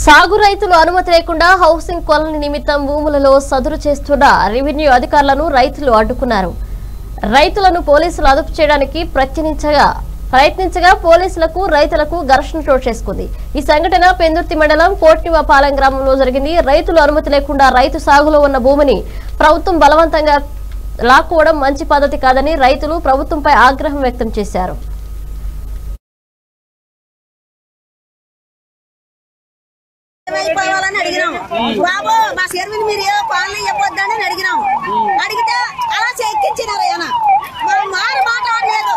సాగు రైతులు అనుమతి లేకుండా హౌసింగ్ కాలనీ నిమిత్తం భూములలో సదురు చేస్తున్న రెవెన్యూ అధికారులను రైతులు అడ్డుకున్నారు రైతులను పోలీసులు అదుపు చేయడానికి ప్రయత్నించగా ప్రయత్నించగా పోలీసులకు రైతులకు ఘర్షణ చోటు చేసుకుంది ఈ సంఘటన పెందుర్తి మండలం కోట్నివాపాలెం గ్రామంలో జరిగింది రైతులు అనుమతి లేకుండా రైతు సాగులో ఉన్న భూమిని ప్రభుత్వం బలవంతంగా లాక్కోవడం మంచి పద్ధతి కాదని రైతులు ప్రభుత్వంపై ఆగ్రహం వ్యక్తం చేశారు అయిపోవాలని అడిగినాం బాబు మా చెరువుని మీరు ఏ పాలన చెప్పొద్దని అని అడిగినాం అడిగితే అలా ఎక్కించినారు ఆయన మరి మారి మాట్లాడలేదు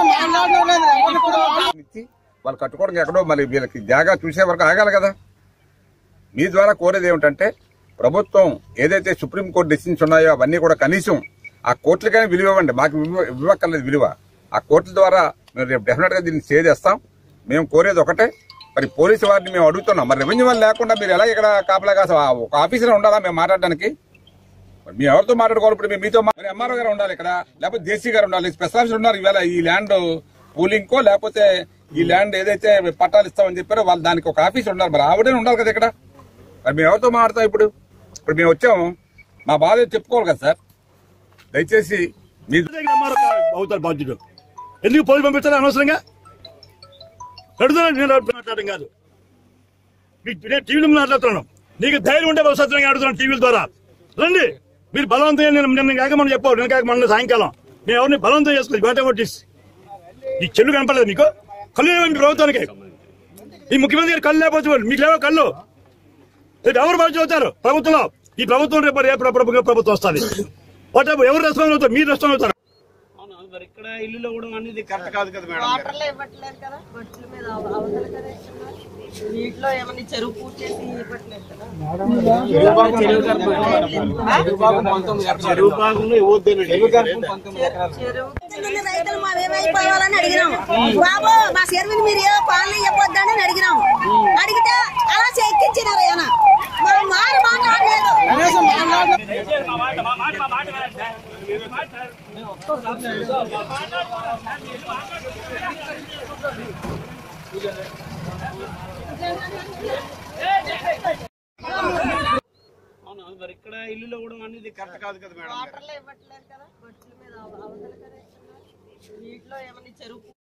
ఇచ్చి వాళ్ళు కట్టుకోవడం ఎక్కడో మరి వీళ్ళకి జాగా చూసే వరకు ఆగాలి కదా మీ ద్వారా కోరేది ఏమిటంటే ప్రభుత్వం ఏదైతే సుప్రీంకోర్టు డెసిషన్స్ ఉన్నాయో అవన్నీ కూడా కనీసం ఆ కోర్టులకైనా విలువ ఇవ్వండి మాకు విలువ- ఇవ్వక్కర్లేదు విలువ ఆ కోర్టుల ద్వారా మేము రేపు డెఫినెట్ గా దీన్ని స్టే చేస్తాం మేము కోరేది ఒకటే మరి పోలీసు వారిని మేము అడుగుతున్నాం మరి రెవెన్యూ వాళ్ళు లేకుండా మీరు ఎలా ఇక్కడ కాపలా కాస ఒక ఆఫీసర్ ఉండాలా మేము మాట్లాడడానికి మరి మేము ఎవరితో మాట్లాడుకోవాలి ఇప్పుడు మేము మీతో మా- మరి ఎంఆర్ఓ గారు ఉండాలి ఇక్కడ లేకపోతే జేసీ గారు ఉండాలి స్పెషల్ ఆఫీసర్ ఉన్నారు ఇవాళ ఈ ల్యాండ్ పూలింగ్ కో లేకపోతే ఈ ల్యాండ్ ఏదైతే పట్టాలు ఇస్తామని చెప్పారో వాళ్ళు దానికి ఒక ఆఫీసర్ ఉన్నారు మరి ఆవిడే ఉండాలి కదా ఇక్కడ మరి మేము ఎవరితో మాట్లాడతాం ఇప్పుడు ఇప్పుడు మేము వచ్చాము మా బాధ ఏదో చెప్పుకోవాలి కదా సార్ దయచేసి మీ అవుతారు బాధ్యుడు ఎందుకు పోలీసు పంపిస్తారు అనవసరంగా కడుతున్నాను నేను మాట్లాడడం కాదు మీకు నేను టీవీలో మాట్లాడుతున్నాను నీకు ధైర్యం ఉంటే స్వతంత్రంగా అడుగుతున్నాను టీవీల ద్వారా రండి మీరు బలవంతంగా నేను నిన్న కాక మనం చెప్పావు నిన్న కాక మొన్న సాయంకాలం నేను ఎవరిని బలవంతం చేసుకోవాలి బయట కొట్టేసి ఈ చెల్లు కనపడలేదు మీకు కళ్ళు లేవు మీ ప్రభుత్వానికి ఈ ముఖ్యమంత్రి గారు కళ్ళు లేకపోతే మీకు లేవో కళ్ళు రేపు ఎవరు బాధ్యత అవుతారు ప్రభుత్వంలో ఈ ప్రభుత్వం రేపు రేపు ప్రభుత్వం ప్రభుత్వం వస్తుంది వాట్ ఎవరు రెస్పాన్స్ అవుతారు మీరు రెస్పాన్స్ అవుతారు అవును మరి ఇక్కడ ఇల్లులో కూడా అనేది కరెక్ట్ కాదు కదా మేడం వాటర్లో ఇవ్వట్లేదు కదా బొట్టుల మీద అవ- అవతల కదా ఇస్తున్నారు. నీటిలో ఏమన్నా చెరువు పూర్చేసి ఇవ్వట్లేదు కదా చెరువు భాగంలో ఇవ్వద్దేనండి చెరువు రైతులు మా ఏమైపోవాలని అడిగినాం బాబు మా చెరువుని మీరు ఏ పాలన చెప్పొద్దని అని అడిగినాం అడిగితే అలా ఎక్కించినారు ఆయన మరి మారి మాట్లాడలేదు అవును మరి ఇక్కడ ఇల్లులో కూడా అనేది కరెక్ట్ కాదు కదా మేడం వాటర్లో ఇవ్వట్లేదు కదా బొట్టుల మీద అవ- అవతల కదా ఇస్తున్నారు. నీటిలో ఏమన్నా చెరువు